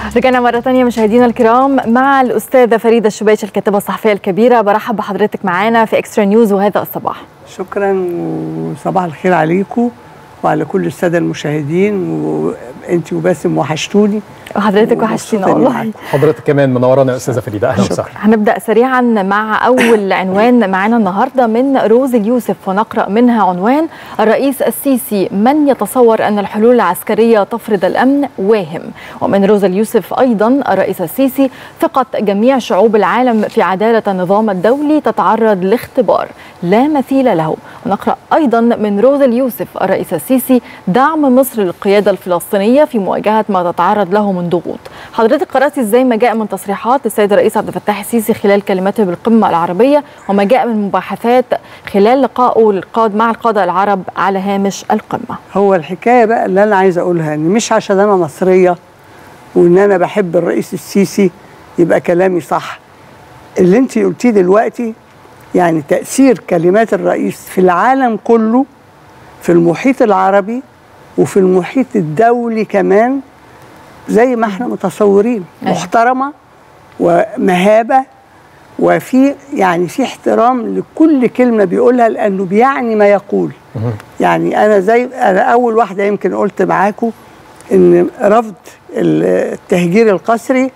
رجعنا مرة تانية مشاهدينا الكرام مع الأستاذة فريدة الشبيش الكاتبة الصحفية الكبيرة برحب بحضرتك معانا في إكسترا نيوز وهذا الصباح شكرا وصباح الخير عليكم وعلى كل الساده المشاهدين وانت وباسم وحشتوني وحضرتك وحشتينا والله حضرتك كمان منورانا يا استاذه فريده اهلا وسهلا هنبدا سريعا مع اول عنوان معنا النهارده من روز اليوسف ونقرا منها عنوان الرئيس السيسي من يتصور ان الحلول العسكريه تفرض الامن واهم ومن روز اليوسف ايضا الرئيس السيسي ثقه جميع شعوب العالم في عداله النظام الدولي تتعرض لاختبار لا مثيل له ونقرا ايضا من روز اليوسف الرئيس السيسي دعم مصر للقياده الفلسطينيه في مواجهه ما تتعرض له من ضغوط حضرتك قراتي ازاي ما جاء من تصريحات السيد الرئيس عبد الفتاح السيسي خلال كلمته بالقمه العربيه وما جاء من مباحثات خلال لقائه القاد مع القاده العرب على هامش القمه هو الحكايه بقى اللي انا عايزه اقولها ان مش عشان انا مصريه وان انا بحب الرئيس السيسي يبقى كلامي صح اللي انت قلتيه دلوقتي يعني تاثير كلمات الرئيس في العالم كله في المحيط العربي وفي المحيط الدولي كمان زي ما احنا متصورين أيوة. محترمه ومهابه وفي يعني في احترام لكل كلمه بيقولها لانه بيعني ما يقول يعني انا زي انا اول واحده يمكن قلت معاكم ان رفض التهجير القسري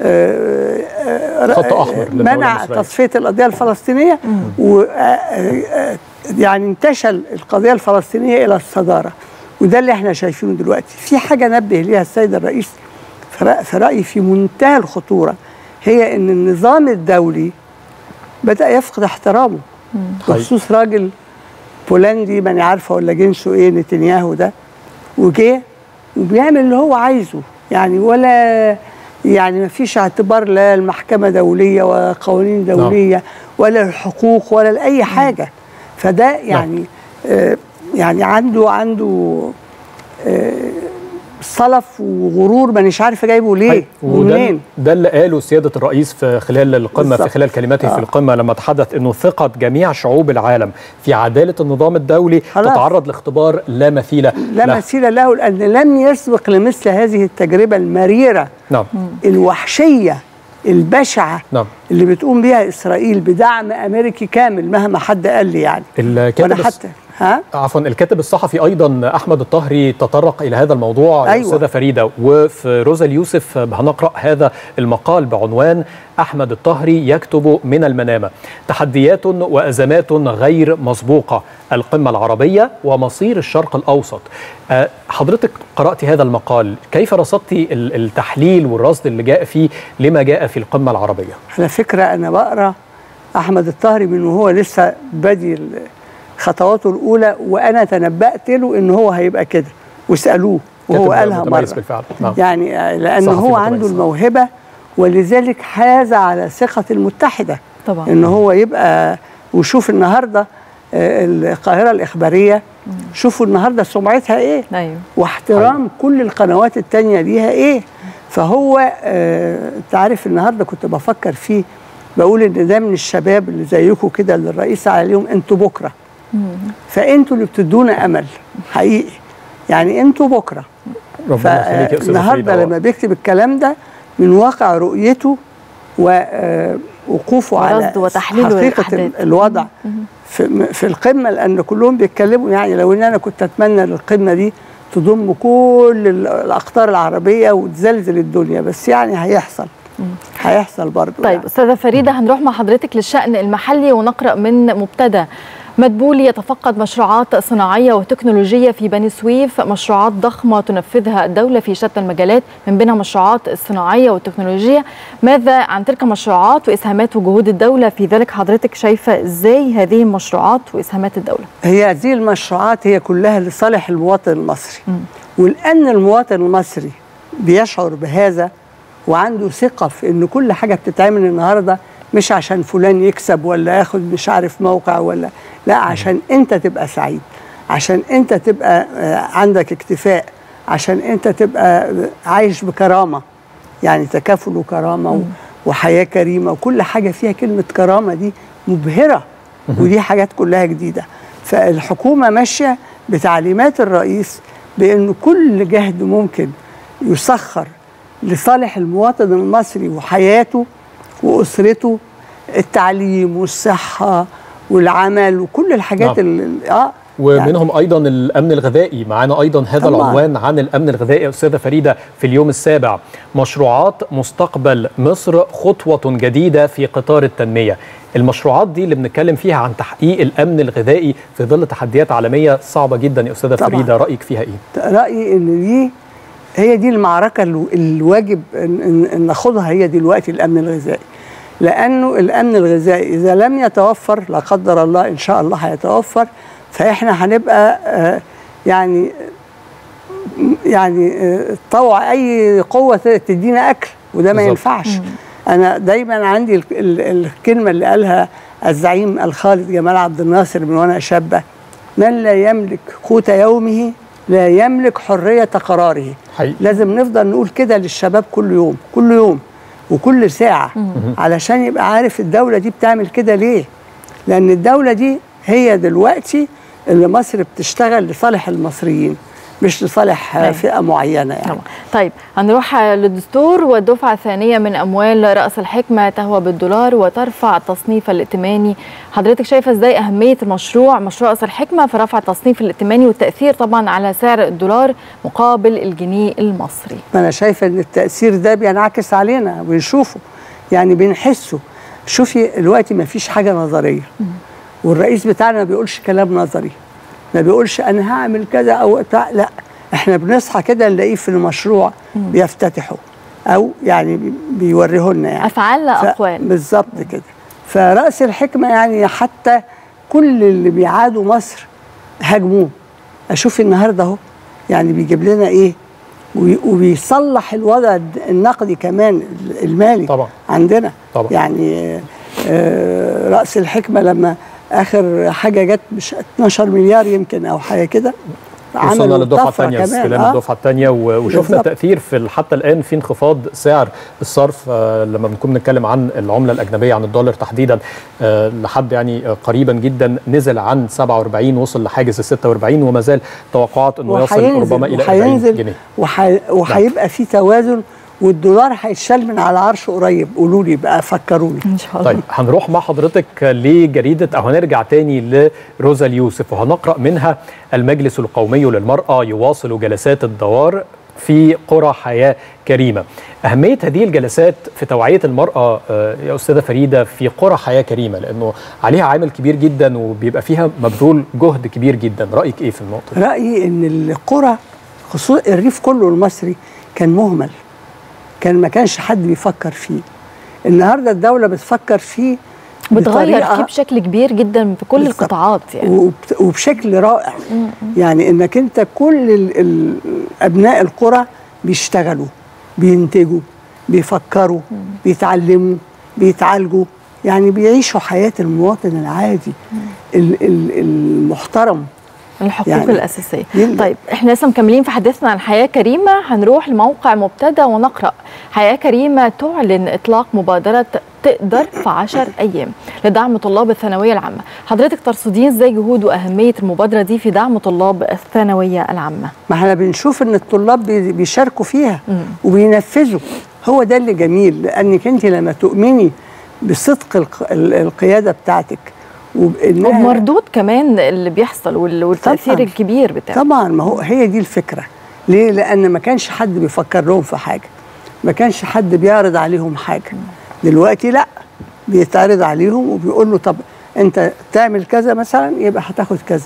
آه، آه، خط أحمر للدولة منع المصرية. تصفيه القضيه الفلسطينيه و آه، آه، يعني انتشل القضيه الفلسطينيه الى الصداره وده اللي احنا شايفينه دلوقتي في حاجه نبه ليها السيد الرئيس في رأ- في رايي في منتهى الخطوره هي ان النظام الدولي بدا يفقد احترامه بخصوص راجل بولندي ماني عارفه ولا جنسه ايه نتنياهو ده وجه وبيعمل اللي هو عايزه يعني ولا يعني ما فيش اعتبار لا المحكمه دوليه ولا قوانين دوليه ولا الحقوق ولا لاي حاجه فده يعني آه يعني عنده عنده آه صلف وغرور مانيش عارفه جايبه ليه طيب، وده ومنين ده اللي قاله سياده الرئيس في خلال القمه بالظبط. في خلال كلماته آه. في القمه لما تحدث انه ثقه جميع شعوب العالم في عداله النظام الدولي خلاص. تتعرض لاختبار لا مثيل لا له. مثيل له لان لم يسبق لمثل هذه التجربه المريره نعم الوحشيه البشعه نعم اللي بتقوم بيها اسرائيل بدعم امريكي كامل مهما حد قال لي يعني الكاتب وانا الص- حتى ها عفوا الكاتب الصحفي ايضا احمد الطهري تطرق الى هذا الموضوع يا أيوة. استاذه فريده وفي روزا اليوسف هنقرا هذا المقال بعنوان احمد الطهري يكتب من المنامه تحديات وازمات غير مسبوقه القمه العربيه ومصير الشرق الاوسط آه، حضرتك قرات هذا المقال كيف رصدتي ال- التحليل والرصد اللي جاء فيه لما جاء في القمه العربيه على فكره انا بقرا احمد الطاهري من وهو لسه بادي ال- خطواته الاولى وانا تنبأت له ان هو هيبقى كده واسالوه وهو كاتب قالها متميز مره بالفعل نعم. يعني آه، لان صحفي هو متميز. عنده الموهبه ولذلك حاز على ثقه المتحده طبعا ان هو يبقى وشوف النهارده آه، القاهره الاخباريه شوفوا النهارده سمعتها ايه ايوه واحترام كل القنوات التانية ليها ايه فهو آه، انت عارف النهارده كنت بفكر فيه بقول ان ده من الشباب اللي زيكم كده اللي الرئيس عليهم انتوا بكره فانتوا اللي بتدونا امل حقيقي يعني انتوا بكره ربنا يخليك يا استاذه فالنهارده فريده لما بيكتب الكلام ده من واقع رؤيته ووقوفه على ورصد وتحليله حقيقه للأحداث. الوضع في, في القمه لان كلهم بيتكلموا يعني لو ان انا كنت اتمنى القمه دي تضم كل ال- الاقطار العربيه وتزلزل الدنيا بس يعني هيحصل هيحصل برضه طيب يعني. استاذه فريده هنروح مع حضرتك للشان المحلي ونقرا من مبتدا مدبولي يتفقد مشروعات صناعيه وتكنولوجيه في بني سويف مشروعات ضخمه تنفذها الدوله في شتى المجالات من بينها مشروعات الصناعيه والتكنولوجيه ماذا عن تلك المشروعات واسهامات وجهود الدوله في ذلك حضرتك شايفه ازاي هذه المشروعات واسهامات الدوله هي هذه المشروعات هي كلها لصالح المواطن المصري ولان المواطن المصري بيشعر بهذا وعنده ثقه في ان كل حاجه بتتعمل النهارده مش عشان فلان يكسب ولا ياخد مش عارف موقع ولا لا عشان انت تبقى سعيد عشان انت تبقى آه، عندك اكتفاء عشان انت تبقى عايش بكرامه يعني تكافل وكرامه و- وحياه كريمه وكل حاجه فيها كلمه كرامه دي مبهره ودي حاجات كلها جديده فالحكومه ماشيه بتعليمات الرئيس بانه كل جهد ممكن يسخر لصالح المواطن المصري وحياته واسرته التعليم والصحه والعمل وكل الحاجات نعم. اللي اه ومنهم ايضا الامن الغذائي معانا ايضا هذا طبعاً. العنوان عن الامن الغذائي استاذه فريده في اليوم السابع مشروعات مستقبل مصر خطوه جديده في قطار التنميه المشروعات دي اللي بنتكلم فيها عن تحقيق الامن الغذائي في ظل تحديات عالميه صعبه جدا يا استاذه طبعاً. فريده رايك فيها ايه رايي ان دي هي دي المعركه الو- الواجب ان, إن, إن ناخدها هي دلوقتي الامن الغذائي لانه الامن الغذائي اذا لم يتوفر لا قدر الله ان شاء الله هيتوفر فاحنا هنبقى آه، يعني يعني آه، طوع اي قوه تدينا اكل وده ما بالظبط. ينفعش انا دايما عندي ال- ال- الكلمه اللي قالها الزعيم الخالد جمال عبد الناصر من وانا شابه من لا يملك قوت يومه لا يملك حريه قراره حقيقي. لازم نفضل نقول كده للشباب كل يوم كل يوم وكل ساعه علشان يبقى عارف الدوله دي بتعمل كده ليه لان الدوله دي هي دلوقتي اللي مصر بتشتغل لصالح المصريين مش لصالح آه، أيوة. فئه معينه يعني طبعا. طيب هنروح للدستور والدفعة الثانية من أموال رأس الحكمة تهوى بالدولار وترفع التصنيف الائتماني حضرتك شايفة إزاي أهمية المشروع مشروع رأس الحكمة في رفع التصنيف الائتماني والتأثير طبعا على سعر الدولار مقابل الجنيه المصري ما انا شايفه ان التاثير ده بينعكس علينا بنشوفه يعني بنحسه شوفي دلوقتي ما فيش حاجه نظريه والرئيس بتاعنا ما بيقولش كلام نظري ما بيقولش انا هعمل كذا او بتاع لا احنا بنصحى كده نلاقيه في المشروع بيفتتحه او يعني بي- بيوريه لنا يعني أفعال لا ف- أقوال بالظبط كده فرأس الحكمة يعني حتى كل اللي بيعادوا مصر هاجموه أشوف النهاردة أهو يعني بيجيب لنا إيه وي- وبيصلح الوضع الد- النقدي كمان المالي طبعا. عندنا طبعا. يعني آه، رأس الحكمة لما آخر حاجة جت مش 12 مليار يمكن أو حاجة كده وصلنا عملوا للدفعه طفرة الثانيه كمان، استلام آه. الدفعه الثانيه وشفنا بالظبط. التاثير في ال- حتى الان في انخفاض سعر الصرف آه، لما بنكون بنتكلم عن العمله الاجنبيه عن الدولار تحديدا آه، لحد يعني آه، قريبا جدا نزل عن 47 وصل لحاجز ال 46 وما زال توقعات انه يصل وهينزل ربما الى 40 وهينزل جنيه وحي... وهيبقى في توازن والدولار هيتشال من على عرش قريب قولوا لي بقى فكروني إن شاء الله طيب هنروح مع حضرتك لجريدة أو هنرجع تاني لروزا اليوسف وهنقرأ منها المجلس القومي للمرأة يواصل جلسات الدوار في قرى حياة كريمة أهمية هذه الجلسات في توعية المرأة آه، يا أستاذة فريدة في قرى حياة كريمة لأنه عليها عامل كبير جدا وبيبقى فيها مبذول جهد كبير جدا رأيك إيه في النقطة دي؟ رأيي إن القرى خصوصا الريف كله المصري كان مهمل كان ما كانش حد بيفكر فيه النهارده الدولة بتفكر فيه بتغير بطريقة- فيه بشكل كبير جدا في كل بالظبط. القطاعات يعني وبت- وبشكل رائع يعني انك انت كل ال- ال- ابناء القرى بيشتغلوا بينتجوا بيفكروا بيتعلموا بيتعالجوا يعني بيعيشوا حياة المواطن العادي ال- ال- المحترم الحقوق يعني الأساسية يلا. طيب احنا لسه مكملين في حديثنا عن حياة كريمة هنروح لموقع مبتدى ونقرأ حياة كريمة تعلن إطلاق مبادرة تقدر في عشر أيام لدعم طلاب الثانوية العامة حضرتك ترصدين ازاي جهود وأهمية المبادرة دي في دعم طلاب الثانوية العامة ما احنا بنشوف ان الطلاب بي- بيشاركوا فيها وبينفذوا هو ده اللي جميل لانك انت لما تؤمني بصدق الق- ال- القياده بتاعتك وبانها ومردود كمان اللي بيحصل وال- والتأثير طبعاً. الكبير بتاعه طبعا ما هو هي دي الفكره ليه لان ما كانش حد بيفكر لهم في حاجه ما كانش حد بيعرض عليهم حاجه دلوقتي لا بيتعرض عليهم وبيقول له طب انت تعمل كذا مثلا يبقى هتاخد كذا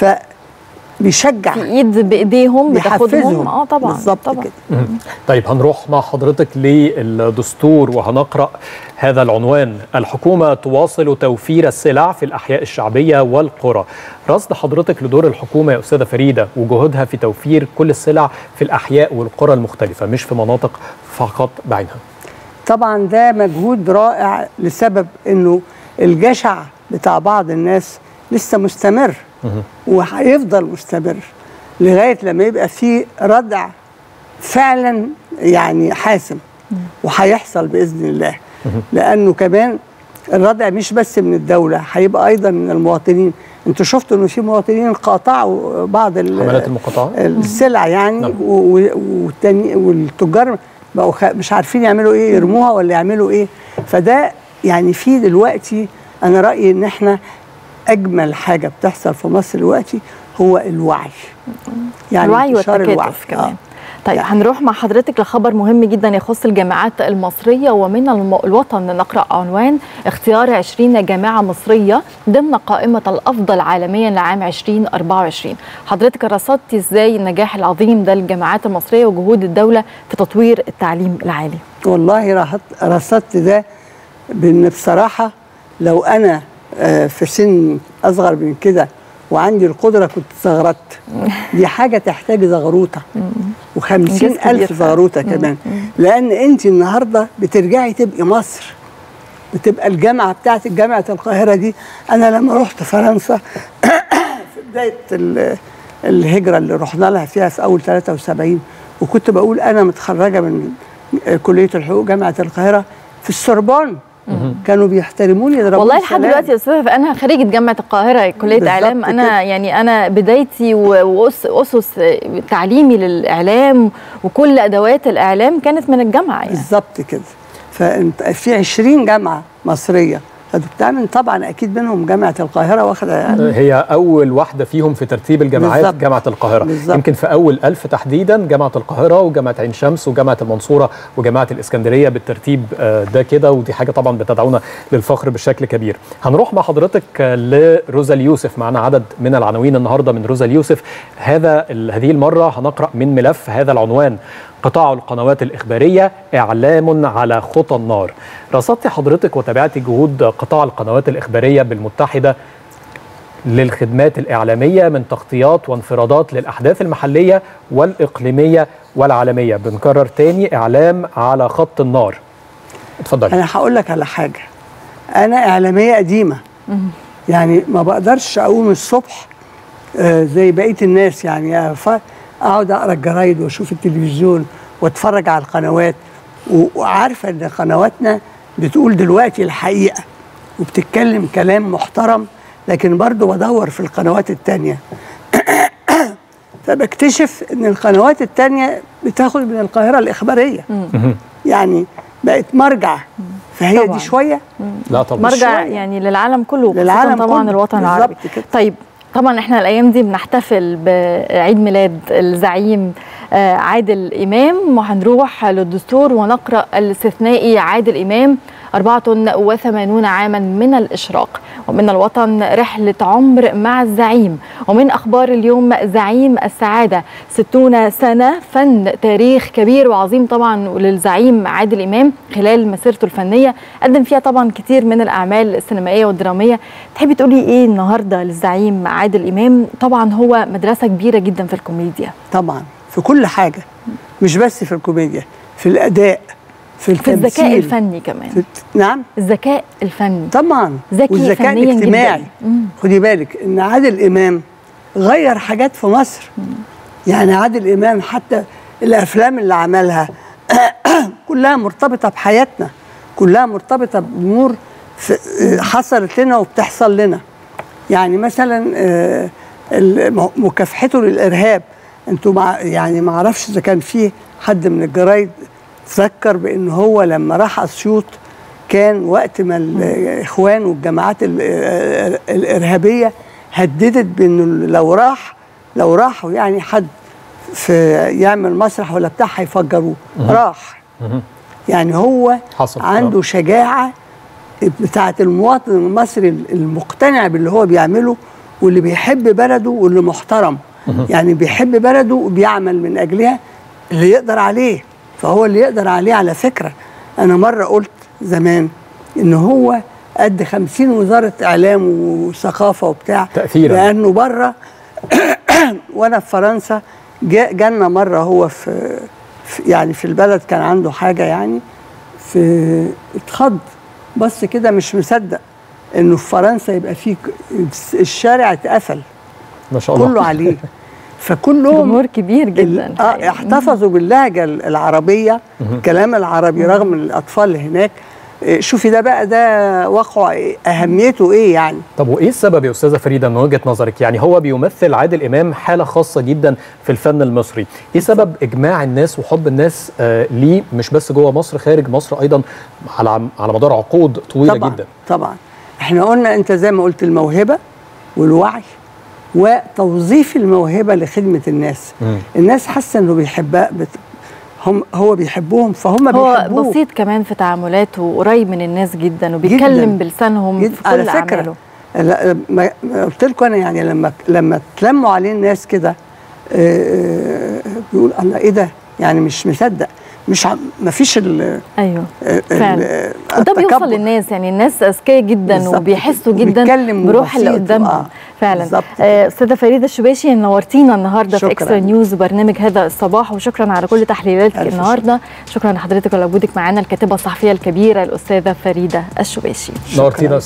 فبيشجع في ايد بايديهم بتاخدهم بيحفزهم اه طبعا بالظبط طبعا كده طيب هنروح مع حضرتك للدستور وهنقرأ هذا العنوان الحكومة تواصل توفير السلع في الأحياء الشعبية والقرى رصد حضرتك لدور الحكومة يا أستاذة فريدة وجهودها في توفير كل السلع في الأحياء والقرى المختلفة مش في مناطق فقط بعينها طبعا ده مجهود رائع لسبب انه الجشع بتاع بعض الناس لسه مستمر وهيفضل مستمر لغايه لما يبقى في ردع فعلا يعني حاسم وهيحصل باذن الله لانه كمان الردع مش بس من الدوله هيبقى ايضا من المواطنين انتوا شفتوا انه في مواطنين قاطعوا بعض ال- حملات المقاطعة السلع يعني نعم. و- و- والتاني والتجار بقوا خ... مش عارفين يعملوا ايه يرموها ولا يعملوا ايه فده يعني في دلوقتي انا رايي ان احنا اجمل حاجه بتحصل في مصر دلوقتي هو الوعي يعني الوعي انتشار والتكاتف كمان آه. طيب يعني- هنروح مع حضرتك لخبر مهم جدا يخص الجامعات المصرية ومن الم- الوطن نقرأ عنوان اختيار 20 جامعة مصرية ضمن قائمة الأفضل عالميا لعام 2024 حضرتك رصدتي ازاي النجاح العظيم ده للجامعات المصرية وجهود الدولة في تطوير التعليم العالي والله راحت- رصدت ده بان بصراحه لو انا آه، في سن اصغر من كده وعندي القدره كنت زغرت دي حاجه تحتاج زغروطه وخمسين إنجاز كبير ألف فعلا. زغروطه كمان لأن أنت النهاردة بترجعي تبقي مصر بتبقى الجامعة بتاعت جامعة القاهرة دي أنا لما رحت فرنسا في بداية ال- الهجرة اللي رحنا لها فيها في أول 73 وكنت بقول أنا متخرجة من كلية الحقوق جامعة القاهرة في السوربون كانوا بيحترموني يضربوني والله لحد سلام. دلوقتي يا استاذ انا خريجه جامعه القاهره كليه بالظبط اعلام انا كده. يعني انا بدايتي و- وأس اسس تعليمي للاعلام وكل ادوات الاعلام كانت من الجامعه يعني بالظبط كده فانت في 20 جامعه مصريه فبتعمل طبعا اكيد منهم جامعه القاهره واخده يعني هي أول واحدة فيهم في ترتيب الجامعات بالظبط. جامعة القاهرة بالظبط. يمكن في أول ألف تحديدا جامعة القاهرة وجامعة عين شمس وجامعة المنصورة وجامعة الإسكندرية بالترتيب آه، ده كده ودي حاجة طبعا بتدعونا للفخر بشكل كبير هنروح مع حضرتك آه، لروزا اليوسف معنا عدد من العناوين النهاردة من روزا اليوسف هذا ال- هذه المرة هنقرأ من ملف هذا العنوان قطاع القنوات الإخبارية إعلام على خطى النار رصدت حضرتك وتابعت جهود قطاع القنوات الإخبارية بالمتحدة للخدمات الإعلامية من تغطيات وانفرادات للأحداث المحلية والإقليمية والعالمية بنكرر تاني إعلام على خط النار اتفضل انا هقول لك على حاجه انا اعلاميه قديمه يعني ما بقدرش اقوم الصبح آه، زي بقيه الناس يعني ف- اقعد اقرا الجرايد واشوف التلفزيون واتفرج على القنوات و- وعارفه ان قنواتنا بتقول دلوقتي الحقيقه وبتتكلم كلام محترم لكن برضه بدور في القنوات التانية فبكتشف ان القنوات التانية بتاخد من القاهرة الإخبارية يعني بقت مرجع فهي طبعاً. دي شوية لا طبعا مرجع شوية. يعني للعالم كله خصوصاً للعالم طبعا كله. الوطن بالظبط العربي كده. طيب طبعا احنا الايام دي بنحتفل بعيد ميلاد الزعيم آه، عادل امام وهنروح للدستور ونقرا الاستثنائي عادل امام 84 عاما من الإشراق ومن الوطن رحلة عمر مع الزعيم ومن أخبار اليوم زعيم السعادة 60 سنة فن تاريخ كبير وعظيم طبعا للزعيم عادل إمام خلال مسيرته الفنية قدم فيها طبعا كتير من الأعمال السينمائية والدرامية تحبي تقولي إيه النهاردة للزعيم عادل إمام طبعا هو مدرسة كبيرة جدا في الكوميديا طبعا في كل حاجة مش بس في الكوميديا في الأداء في في التمثيل الذكاء الفني كمان في نعم الذكاء الفني طبعا ذكي والذكاء فنياً جداً. الاجتماعي مم. خدي بالك ان عادل امام غير حاجات في مصر يعني عادل امام حتى الافلام اللي عملها كلها مرتبطه بحياتنا كلها مرتبطه بامور في- حصلت لنا وبتحصل لنا يعني مثلا آه، الم- مكافحته للارهاب انتوا مع يعني ما اعرفش اذا كان فيه حد من الجرايد تذكر بان هو لما راح اسيوط كان وقت ما الاخوان والجماعات ال- آه، الارهابيه هددت بانه لو راح لو راحوا يعني حد في يعمل مسرح ولا بتاع هيفجروه راح يعني هو حصل. عنده شجاعه بتاعه المواطن المصري المقتنع باللي هو بيعمله واللي بيحب بلده واللي محترم يعني بيحب بلده وبيعمل من اجلها اللي يقدر عليه فهو اللي يقدر عليه على فكره انا مره قلت زمان ان هو قد خمسين وزاره اعلام وثقافه وبتاع تأثيراً. لانه بره وانا في فرنسا جا- جالنا مره هو في في- يعني في البلد كان عنده حاجه يعني في اتخض بص كده مش مصدق انه في فرنسا يبقى في ك- الشارع اتقفل ما شاء الله كله عليه فكلهم جمهور كبير جدا ال- اه احتفظوا باللهجه ال- العربيه الكلام العربي رغم إن الاطفال اللي هناك إيه، شوفي ده بقى ده واقع إيه؟ اهميته ايه يعني طب وايه السبب يا استاذه فريده من وجهه نظرك يعني هو بيمثل عادل امام حاله خاصه جدا في الفن المصري ايه سبب اجماع الناس وحب الناس آه ليه مش بس جوه مصر خارج مصر ايضا على على مدار عقود طويله طبعا جدا طبعا احنا قلنا انت زي ما قلت الموهبه والوعي وتوظيف الموهبه لخدمه الناس مم. الناس حاسه انه بيحبها بت... هم هو بيحبهم فهم هو بيحبوه بسيط كمان في تعاملاته قريب من الناس جدا وبيتكلم جداً. بلسانهم جد- في كل على فكره اعماله لا، ما- ما قلت لكم انا يعني لما لما تلموا عليه الناس كده آه، بيقول انا ايه ده يعني مش مصدق مش ع- ما فيش ال ايوه ال- فعلا ال- وده بيوصل التكبر. للناس يعني الناس اذكياء جدا بالظبط. وبيحسوا جدا وبيتكلم بروح اللي وبسيط، قدامهم آه. فعلا بالظبط آه، استاذه فريده الشباشي نورتينا النهارده في شكراً. اكسترا نيوز برنامج هذا الصباح وشكرا على كل تحليلاتك ألف النهارده شكرا لحضرتك ولوجودك معانا الكاتبه الصحفيه الكبيره الاستاذه فريده الشباشي نورتينا